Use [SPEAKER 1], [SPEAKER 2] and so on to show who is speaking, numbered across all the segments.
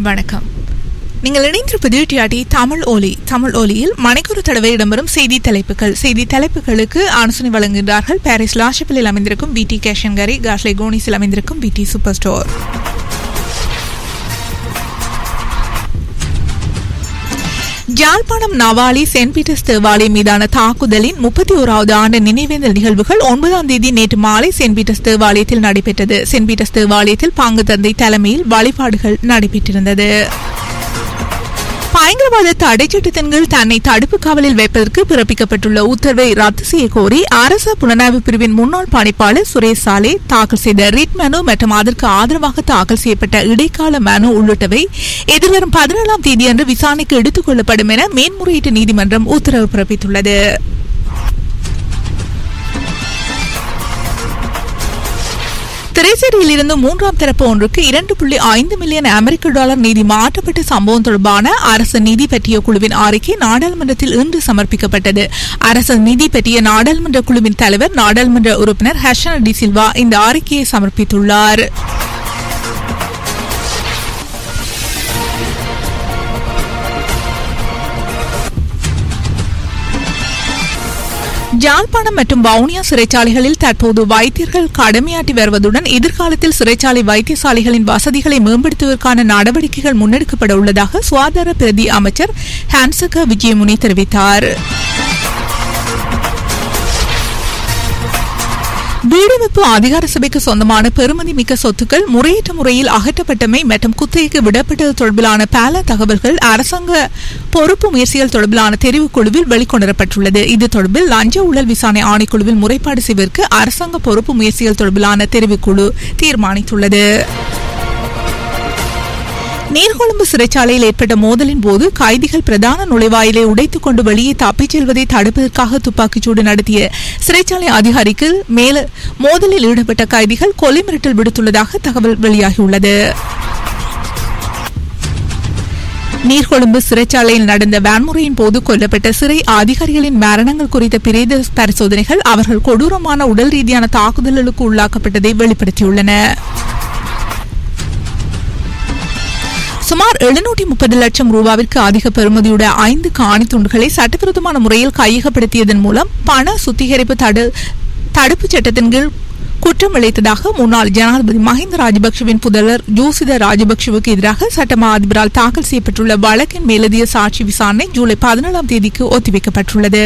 [SPEAKER 1] வணக்கம் நீங்கள் இணைந்திருப்பது டிஆர்டி தமிழ் ஒலி தமிழ் ஒலியில் மணிக்கொரு தடவை இடம்பெறும் செய்தி தலைப்புகள் செய்தி தலைப்புகளுக்கு ஆலோசனை வழங்குகின்றார்கள் பாரிஸ் லாஷப்பிலில் அமைந்திருக்கும் பிடி கேஷன்கரி காஷ்லே கோனிஸில் அமைந்திருக்கும் பிடி super store Jaffna Navali saint Peter's தேவாலயம் மீதான தாக்குதலின் முப்பத்தி ஓராவது ஆண்டு நினைவேந்தல் நிகழ்வுகள் ஒன்பதாம் தேதி நேற்று மாலை சென்ட் பீட்டர்ஸ் தேவாலயத்தில் நடைபெற்றது சென்ட் பீட்டர்ஸ் தேவாலயத்தில் பாங்கு தந்தை தலைமையில் வழிபாடுகள் நடைபெற்றிருந்தது பயங்கரவாத தடை சட்டத்தின் கீழ் தன்னை தடுப்பு காவலில் வைப்பதற்கு பிறப்பிக்கப்பட்டுள்ள உத்தரவை ரத்து செய்ய கோரி அரச புலனாய்வு பிரிவின் முன்னாள் பணிப்பாளர் சுரேஷ் சாலே தாக்கல் செய்த ரிட் மனு மற்றும் அதற்கு ஆதரவாக தாக்கல் செய்யப்பட்ட இடைக்கால மனு உள்ளிட்டவை எதிர்வரும் பதினேழாம் தேதியன்று விசாரணைக்கு எடுத்துக் கொள்ளப்படும் என மேன்முறையீட்டு நீதிமன்றம் உத்தரவு பிறப்பித்துள்ளது திரைச்சேரியில் இருந்து மூன்றாம் தரப்பு ஒன்றுக்கு இரண்டு புள்ளி ஐந்து மில்லியன் அமெரிக்க டாலர் நிதி மாற்றப்பட்ட சம்பவம் தொடர்பான அரசு நிதி பற்றிய குழுவின் அறிக்கை நாடாளுமன்றத்தில் இன்று சமர்ப்பிக்கப்பட்டது அரசு நிதி பற்றிய நாடாளுமன்ற குழுவின் தலைவர் நாடாளுமன்ற உறுப்பினர் ஹர்ஷன் டி சில்வா இந்த அறிக்கையை சமர்ப்பித்துள்ளார் ஜாழ்ப்பாணம் மற்றும் வவுனியா சிறைச்சாலைகளில் தற்போது வைத்தியர்கள் கடமையாற்றி வருவதுடன் எதிர்காலத்தில் சிறைச்சாலை வைத்தியசாலைகளின் வசதிகளை மேம்படுத்துவதற்கான நடவடிக்கைகள் முன்னெடுக்கப்பட உள்ளதாக சுகாதார பிரதி அமைச்சர் ஹான்சக விஜயமுனி தெரிவித்தார் வீடமைப்பு அதிகார சபைக்கு சொந்தமான பெருமதி மிக்க சொத்துக்கள் முறையற்ற முறையில் அகற்றப்பட்டமை மற்றும் குத்தகைக்கு விடப்பட்டது தொடர்பிலான பல தகவல்கள் அரசாங்க பொறுப்பு முயற்சிகள் தொடர்பிலான தெரிவுக்குழுவில் வெளிக்கொணரப்பட்டுள்ளது இது தொடர்பில் லஞ்ச ஊழல் விசாரணை ஆணைக்குழுவில் முறைப்பாடு செய்வதற்கு அரசாங்க பொறுப்பு முயற்சிகள் தொடர்பிலான தெரிவுக்குழு தீர்மானித்துள்ளது நீர்கொழும்பு சிறைச்சாலையில் ஏற்பட்ட மோதலின் போது கைதிகள் பிரதான நுழைவாயிலை உடைத்துக் கொண்டு வெளியே தப்பிச் செல்வதை தடுப்பதற்காக துப்பாக்கிச்சூடு நடத்திய சிறைச்சாலை அதிகாரிக்கு மேல மோதலில் ஈடுபட்ட கைதிகள் கொலை மிரட்டல் விடுத்துள்ளதாக தகவல் வெளியாகியுள்ளது நீர்கொழும்பு சிறைச்சாலையில் நடந்த வன்முறையின் போது கொல்லப்பட்ட சிறை அதிகாரிகளின் மரணங்கள் குறித்த பிரேத பரிசோதனைகள் அவர்கள் கொடூரமான உடல் ரீதியான தாக்குதல்களுக்கு உள்ளாக்கப்பட்டதை வெளிப்படுத்தியுள்ளன சுமார் எழுநூற்றி முப்பது லட்சம் ரூபாவிற்கு அதிக பெறுமதியுடைய ஐந்து காணி துண்டுகளை சட்டவிரோதமான முறையில் கையகப்படுத்தியதன் மூலம் பண சுத்திகரிப்பு தடு தடுப்புச் சட்டத்தின் கீழ் குற்றம் இழைத்ததாக முன்னாள் ஜனாதிபதி மஹிந்த ராஜபக்சவின் புதல்வர் ஜோசித ராஜபக்சவுக்கு எதிராக சட்டமா அதிபரால் தாக்கல் செய்யப்பட்டுள்ள வழக்கின் மேலதிக சாட்சி விசாரணை ஜூலை பதினேழாம் தேதிக்கு ஒத்திவைக்கப்பட்டுள்ளது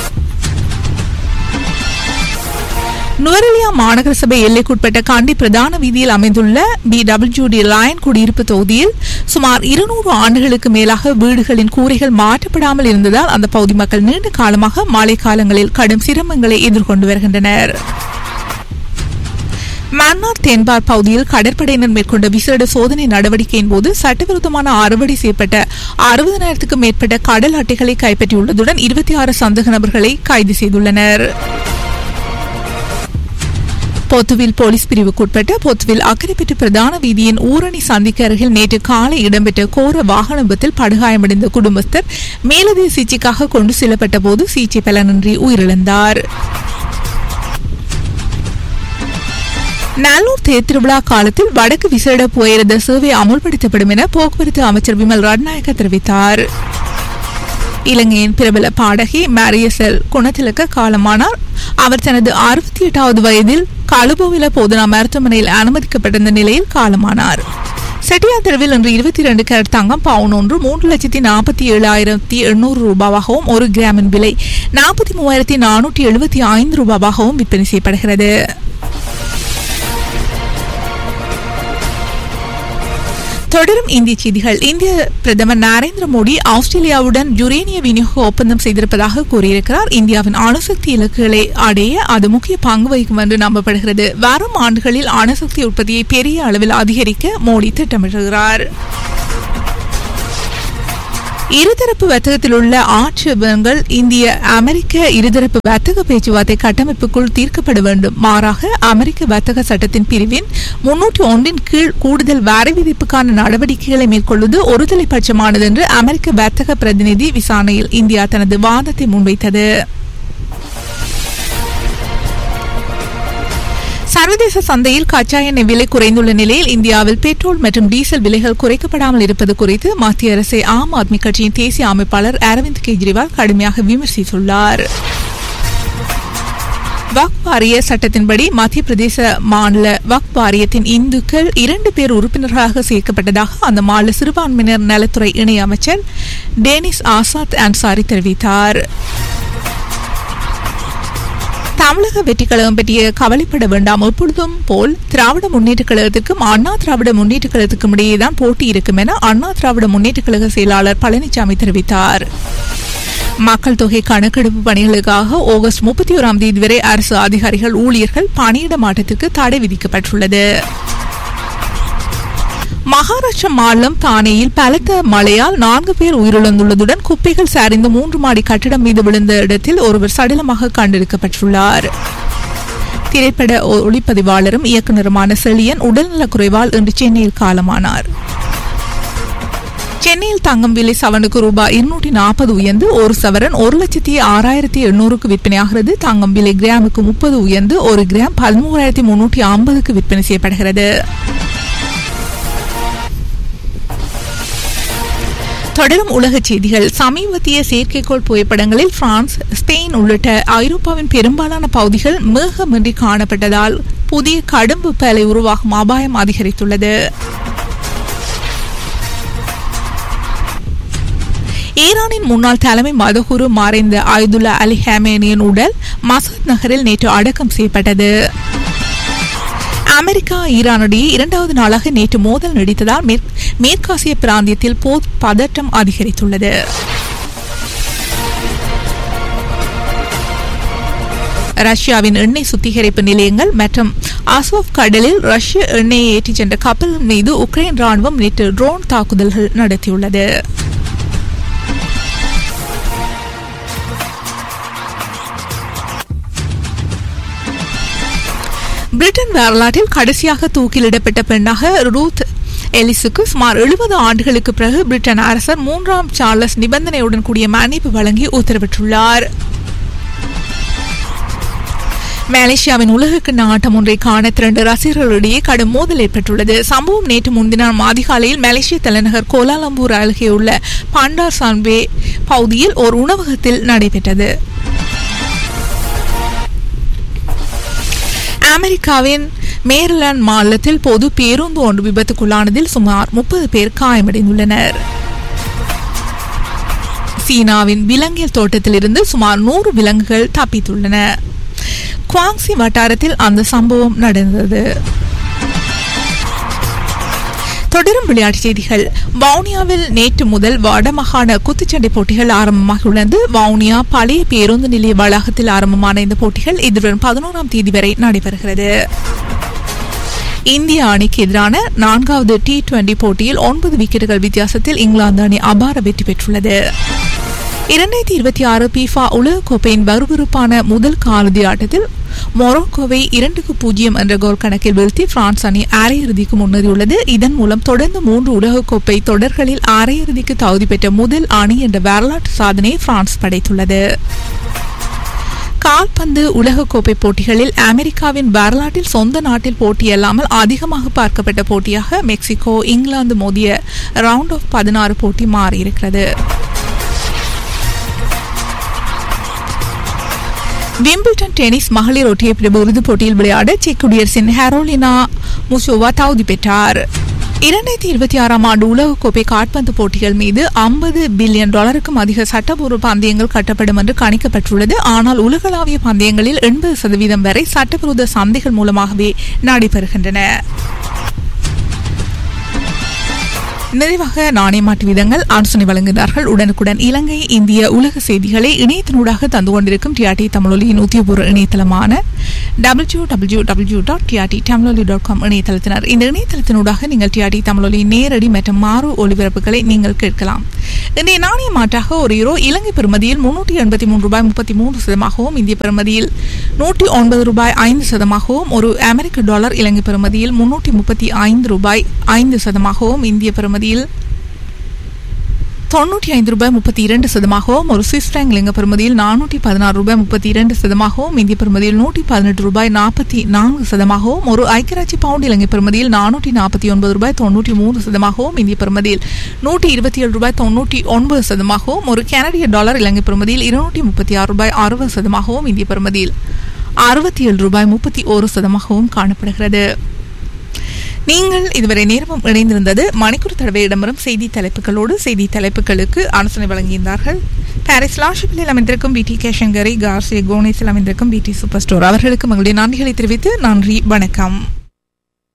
[SPEAKER 1] நுவரெலியா மாநகர சபை எல்லைக்குட்பட்ட காண்டி பிரதான வீதியில் அமைந்துள்ள பி டபிள்யூடி லயன் குடியிருப்பு தொகுதியில் சுமார் இருநூறு ஆண்டுகளுக்கு மேலாக வீடுகளின் கூரைகள் மாற்றப்படாமல் இருந்ததால் அந்த பகுதி மக்கள் நீண்ட காலமாக மழை காலங்களில் கடும் சிரமங்களை எதிர்கொண்டு வருகின்றனர் மன்னார் தென்பார் பகுதியில் கடற்படையினர் மேற்கொண்ட விசேட சோதனை நடவடிக்கையின் போது சட்டவிரோதமான அறுவடை செய்யப்பட்ட அறுபதனாயிரத்துக்கும் மேற்பட்ட கடல் அட்டைகளை கைப்பற்றியுள்ளதுடன் இருபத்தி ஆறு சந்தேக நபர்களை கைது செய்துள்ளனர் பொத்துவில் போலீஸ் பிரிவுக்குட்பட்ட பொத்துவில் அக்கரைப்பற்று பிரதான வீதியின் ஊரணி சந்திக்கு அருகில் நேற்று காலை இடம்பெற்ற கோர வாகன விபத்தில் படுகாயமடைந்த குடும்பஸ்தர் மேலதிக சிகிச்சைக்காக கொண்டு செல்லப்பட்ட போது சிகிச்சை பலனின்றி உயிரிழந்தார் நல்லூர் தேர் திருவிழா காலத்தில் வடக்கு விசேட புயரத சேவை அமுல்படுத்தப்படும் என போக்குவரத்து அமைச்சர் விமல் ரட்நாயக்க தெரிவித்தார் இலங்கையின் பிரபல பாடகி மேரியசெல் குணத்திலக்க காலமானார் அவர் தனது அறுபத்தி எட்டாவது வயதில் கழுபோவில போதனா மருத்துவமனையில் அனுமதிக்கப்பட்டிருந்த நிலையில் காலமானார் செட்டியார் தெருவில் இன்று இருபத்தி இரண்டு கேரட் தங்கம் பவுன் ஒன்று மூன்று லட்சத்தி நாற்பத்தி ஏழாயிரத்தி எண்ணூறு ரூபாவாகவும் ஒரு கிராமின் விலை நாற்பத்தி மூவாயிரத்தி நானூற்றி எழுபத்தி ஐந்து ரூபாவாகவும் விற்பனை செய்யப்படுகிறது தொடரும் இந்திய செய்திகள் இந்திய பிரதமர் நரேந்திர மோடி ஆஸ்திரேலியாவுடன் யுரேனிய விநியோக ஒப்பந்தம் செய்திருப்பதாக கூறியிருக்கிறார் இந்தியாவின் அணுசக்தி இலக்குகளை அடைய அது முக்கிய பங்கு வகிக்கும் என்று நம்பப்படுகிறது வரும் ஆண்டுகளில் அணுசக்தி உற்பத்தியை பெரிய அளவில் அதிகரிக்க மோடி திட்டமிடுகிறார் இருதரப்பு வர்த்தகத்தில் உள்ள ஆட்சேபங்கள் இந்திய அமெரிக்க இருதரப்பு வர்த்தக பேச்சுவார்த்தை கட்டமைப்புக்குள் தீர்க்கப்பட வேண்டும் மாறாக அமெரிக்க வர்த்தக சட்டத்தின் பிரிவின் முன்னூற்றி ஒன்றின் கீழ் கூடுதல் வரி விதிப்புக்கான நடவடிக்கைகளை மேற்கொள்வது ஒருதலைபட்சமானது என்று அமெரிக்க வர்த்தக பிரதிநிதி விசாரணையில் இந்தியா தனது வாதத்தை முன்வைத்தது சர்வதேச சந்தையில் கச்சா எண்ணெய் விலை குறைந்துள்ள நிலையில் இந்தியாவில் பெட்ரோல் மற்றும் டீசல் விலைகள் குறைக்கப்படாமல் இருப்பது குறித்து மத்திய அரசை ஆம் ஆத்மி கட்சியின் தேசிய அமைப்பாளர் அரவிந்த் கெஜ்ரிவால் கடுமையாக விமர்சித்துள்ளார் வக் வாரிய சட்டத்தின்படி மத்திய பிரதேச மாநில வக் வாரியத்தின் இந்துக்கள் இரண்டு பேர் உறுப்பினர்களாக சேர்க்கப்பட்டதாக அந்த மாநில சிறுபான்மையினர் நலத்துறை இணை அமைச்சர் டேனிஸ் ஆசாத் அன்சாரி தெரிவித்தார் தமிழக வெற்றி கழகம் பற்றிய கவலைப்பட வேண்டாம் எப்பொழுதும் போல் திராவிட முன்னேற்ற கழகத்திற்கும் அண்ணா திராவிட முன்னேற்ற கழகத்துக்கும் இடையேதான் போட்டி இருக்கும் என அண்ணா திராவிட முன்னேற்ற கழக செயலாளர் பழனிசாமி தெரிவித்தார் மக்கள் தொகை கணக்கெடுப்பு பணிகளுக்காக ஆகஸ்ட் முப்பத்தி ஓராம் தேதி வரை அரசு அதிகாரிகள் ஊழியர்கள் பணியிட மாற்றத்திற்கு தடை விதிக்கப்பட்டுள்ளது மகாராஷ்டிரா மாநிலம் தானேயில் பலத்த மழையால் நான்கு பேர் உயிரிழந்துள்ளதுடன் குப்பைகள் சரிந்து மூன்று மாடி கட்டிடம் மீது விழுந்த இடத்தில் ஒருவர் சடலமாக கண்டெடுக்கப்பட்டுள்ளார் திரைப்பட ஒளிப்பதிவாளரும் இயக்குநருமான செழியன் உடல்நலக்குறைவால் இன்று சென்னையில் காலமானார் சென்னையில் தங்கம் விலை சவனுக்கு ரூபாய் இருநூற்றி நாற்பது உயர்ந்து ஒரு சவரன் ஒரு லட்சத்தி ஆறாயிரத்தி எண்ணூறுக்கு விற்பனையாகிறது தங்கம் விலை கிராமுக்கு முப்பது உயர்ந்து ஒரு கிராம் பதிமூறாயிரத்தி முன்னூற்றி ஐம்பதுக்கு விற்பனை செய்யப்படுகிறது தொடரும் உலக செய்திகள் சமீபத்திய செயற்கைக்கோள் புகைப்படங்களில் பிரான்ஸ் ஸ்பெயின் உள்ளிட்ட ஐரோப்பாவின் பெரும்பாலான பகுதிகள் மேகமின்றி காணப்பட்டதால் புதிய கடும் வெப்ப அலை உருவாகும் அபாயம் அதிகரித்துள்ளது ஈரானின் முன்னாள் தலைமை மதகுரு மறைந்த ஆயுதுல்லா அலி ஹேமேனியின் உடல் மசத் நகரில் நேற்று அடக்கம் செய்யப்பட்டது அமெரிக்கா ஈரானிடையே இரண்டாவது நாளாக நேற்று மோதல் நீடித்ததால் மேற்காசிய பிராந்தியத்தில் போர் பதட்டம் அதிகரித்துள்ளது ரஷ்யாவின் எண்ணெய் சுத்திகரிப்பு நிலையங்கள் மற்றும் அசோவ் கடலில் ரஷ்ய எண்ணெயை ஏற்றிச் சென்ற கப்பல் மீது உக்ரைன் ராணுவம் நேற்று ட்ரோன் தாக்குதல்கள் நடத்தியுள்ளது பிரிட்டன் வரலாற்றில் கடைசியாக தூக்கிலிடப்பட்ட பெண்ணாக ரூத் எலிசுக்கு சுமார் எழுபது ஆண்டுகளுக்கு பிறகு பிரிட்டன் அரசர் மூன்றாம் சார்லஸ் நிபந்தனையுடன் கூடிய மன்னிப்பு வழங்கி உத்தரவிட்டுள்ளார் மலேசியாவின் உலகக்கிண்ண ஆட்டம் ஒன்றை காண திரண்டு ரசிகர்களிடையே கடும் மோதல் ஏற்பட்டுள்ளது சம்பவம் நேற்று முன்தினம் அதிகாலையில் மலேசிய தலைநகர் கோலாலம்பூர் அருகே உள்ள பண்டார் சான்வே பகுதியில் ஒரு உணவகத்தில் நடைபெற்றது அமெரிக்காவின் மேரிலாந்து மாநிலத்தில் பொது பேருந்து ஒன்று விபத்துக்குள்ளானதில் சுமார் முப்பது பேர் காயமடைந்துள்ளனர் சீனாவின் விலங்கியல் தோட்டத்திலிருந்து சுமார் நூறு விலங்குகள் தப்பித்துள்ளன குவாங்சி வட்டாரத்தில் அந்த சம்பவம் நடந்தது தொடரும் விளையாட்டுச் செய்திகள் வவுனியாவில் நேற்று முதல் வடமாகாண குத்துச்சண்டை போட்டிகள் ஆரம்பமாகியுள்ளது வவுனியா பழைய பேருந்து நிலைய வளாகத்தில் ஆரம்பமான இந்த போட்டிகள் எதிர்வரும் பதினோராம் தேதி வரை நடைபெறுகிறது இந்திய அணிக்கு எதிரான நான்காவது டி டுவெண்டி போட்டியில் ஒன்பது விக்கெட்டுகள் வித்தியாசத்தில் இங்கிலாந்து அணி அபார வெற்றி பெற்றுள்ளது இரண்டாயிரத்தி இருபத்தி ஆறு பீஃபா உலகக்கோப்பையின் விறுவிறுப்பான முதல் காலிறுதி ஆட்டத்தில் மொரோக்கோவை இரண்டுக்கு பூஜ்ஜியம் என்ற கோல் கணக்கில் வீழ்த்தி பிரான்ஸ் அணி அரையிறுதிக்கு முன்னேறியுள்ளது இதன் மூலம் தொடர்ந்து மூன்று உலகக்கோப்பை தொடர்களில் அரையிறுதிக்கு தகுதி பெற்ற முதல் அணி என்ற வரலாற்று சாதனையை பிரான்ஸ் படைத்துள்ளது கால்பந்து உலகக்கோப்பை போட்டிகளில் அமெரிக்காவின் வரலாற்றில் சொந்த நாட்டில் போட்டியல்லாமல் அதிகமாக பார்க்கப்பட்ட போட்டியாக மெக்சிகோ இங்கிலாந்து மோதிய ரவுண்ட் ஆஃப் பதினாறு போட்டி மாறியிருக்கிறது விம்பிள்டன் டென்னிஸ் மகளிர் ஒற்றையர் பிரிவு இறுதிப் போட்டியில் விளையாட செக் குடியரசின் ஹெரோலினா முசோவா தகுதி பெற்றார் இரண்டாயிரத்தி இருபத்தி ஆறாம் ஆண்டு உலகக்கோப்பை காட்பந்து போட்டிகள் மீது ஐம்பது பில்லியன் டாலருக்கும் அதிக சட்டப்பூர்வ பந்தயங்கள் கட்டப்படும் என்று கணிக்கப்பட்டுள்ளது ஆனால் உலகளாவிய பந்தயங்களில் எண்பது சதவீதம் வரை சட்டவிரோத சந்தைகள் மூலமாகவே நடைபெறுகின்றன நிறைவாக நாணயமாட்டு விதங்கள் ஆலோசனை வழங்குகிறார்கள் உடனுக்குடன் இலங்கை இந்திய உலக செய்திகளை இணையத்தினூடாக தந்து கொண்டிருக்கும் டிஆர்டி தமிழொலியின் உத்தியபூர்வ இணையதளமான W W W dot TRT Tamiloli dot com இணையதளத்தினர் இந்த இணையதளத்தினூடாக நீங்கள் டிஆர்டி தமிழொலி நேரடி மற்றும் மாறு ஒலிபரப்புகளை நீங்கள் கேட்கலாம் இன்றைய நாணய மாற்றாக ஒரு யூரோ இலங்கை பெறுமதியில் முன்னூற்றி எண்பத்தி மூன்று ரூபாய் முப்பத்தி மூன்று சதமாகவும் இந்திய பெறுமதியில் நூற்றி ஒன்பது ரூபாய் ஐந்து சதமாகவும் ஒரு அமெரிக்க டாலர் இலங்கை பெறுமதியில் முன்னூற்றி முப்பத்தி ஐந்து ரூபாய் ஐந்து சதமாகவும் இந்திய பெறுமதியில் தொன்னூற்றி ஐந்து ரூபாய் முப்பத்தி இரண்டு சதமாகவும் ஒரு சுவிஸ் பிராங்க் லிங்க பெறுமதியில் நானூற்றி பதினாறு ரூபாய் முப்பத்தி இரண்டு சதமாகவும் இந்திய பெறுமதியில் நூற்றி பதினெட்டு ரூபாய் நாற்பத்தி நான்கு சதமாகவும் ஒரு ஐக்கியராட்சி பவுண்ட் இலங்கை பெறுமதியில் நானூற்றி நாற்பத்தி ஒன்பது ரூபாய் தொன்னூற்றி மூன்று சதமாகவும் இந்திய பெறுமதியில் நூற்றி இருபத்தி ஏழு ரூபாய் தொன்னூற்றி ஒன்பது சதமாகவும் ஒரு கனடிய டாலர் இலங்கை பெறுமதியில் இருநூற்றி முப்பத்தி ஆறு ரூபாய் அறுபது சதமாகவும் இந்திய பெறுமதியில் அறுபத்தி ஏழு ரூபாய் முப்பத்தி ஒரு சதமாகவும் காணப்படுகிறது நீங்கள் இதுவரை நேரமும் இணைந்திருந்தது மணிக்கூர் தடவை இடம்பெறும் செய்தி தலைப்புகளோடு செய்தி தலைப்புகளுக்கு ஆலோசனை வழங்கியிருந்தார்கள் பாரிஸ் லாஷிப்பில் அமைந்திருக்கும் பிடி கேஷங்கரை கார்சிய கோனேஸில் அமைந்திருக்கும் பிடி சூப்பர் ஸ்டோர் அவர்களுக்கு உங்களுடைய நன்றிகளை தெரிவித்து நன்றி வணக்கம்